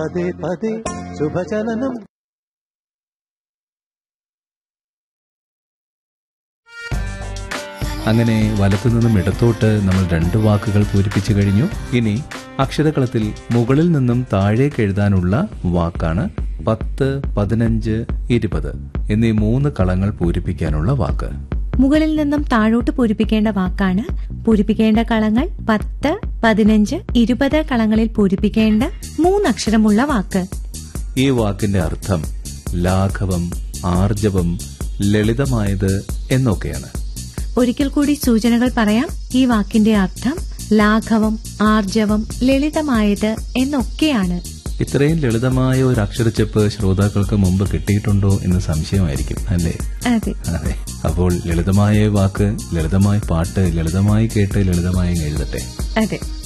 പതേ പതേ ശുഭചലനം അങ്ങനെ വലത്തുനിന്നും ഇടത്തോട്ട് നമ്മൾ രണ്ട് വാക്കുകൾ പൂരിപ്പിച്ചു കഴിഞ്ഞു ഇനി അക്ഷരകളത്തിൽ മുകളിൽ നിന്നും താഴേക്ക് എഴുതാനുള്ള വാക്കാണ് പത്ത് പതിനഞ്ച് ഇരുപത് എന്നീ മൂന്ന് കളങ്ങൾ പൂരിപ്പിക്കാനുള്ള വാക്ക് മുകളിൽ നിന്നും താഴോട്ട് പൂരിപ്പിക്കേണ്ട വാക്കാണ് പൂരിപ്പിക്കേണ്ട കളങ്ങൾ പത്ത് പതിനഞ്ച് ഇരുപത് കളങ്ങളിൽ പൂരിപ്പിക്കേണ്ട മൂന്നക്ഷരമുള്ള വാക്ക് ഈ വാക്കിന്റെ അർത്ഥം ലാഘവം ആർജവം ലളിതമായത് എന്നൊക്കെയാണ് ഒരിക്കൽ കൂടി സൂചനകൾ പറയാം ഈ വാക്കിന്റെ അർത്ഥം ലാഘവം ആർജവം ലളിതമായത് എന്നൊക്കെയാണ് ഇത്രയും ലളിതമായ ഒരു അക്ഷരച്ചെപ്പ് ശ്രോതാക്കൾക്ക് മുമ്പ് കിട്ടിയിട്ടുണ്ടോ എന്ന് സംശയമായിരിക്കും അല്ലേ അതെ അതെ അപ്പോൾ ലളിതമായ വാക്ക് ലളിതമായ പാട്ട് ലളിതമായി കേട്ട് ലളിതമായി എഴുതട്ടെ അതെ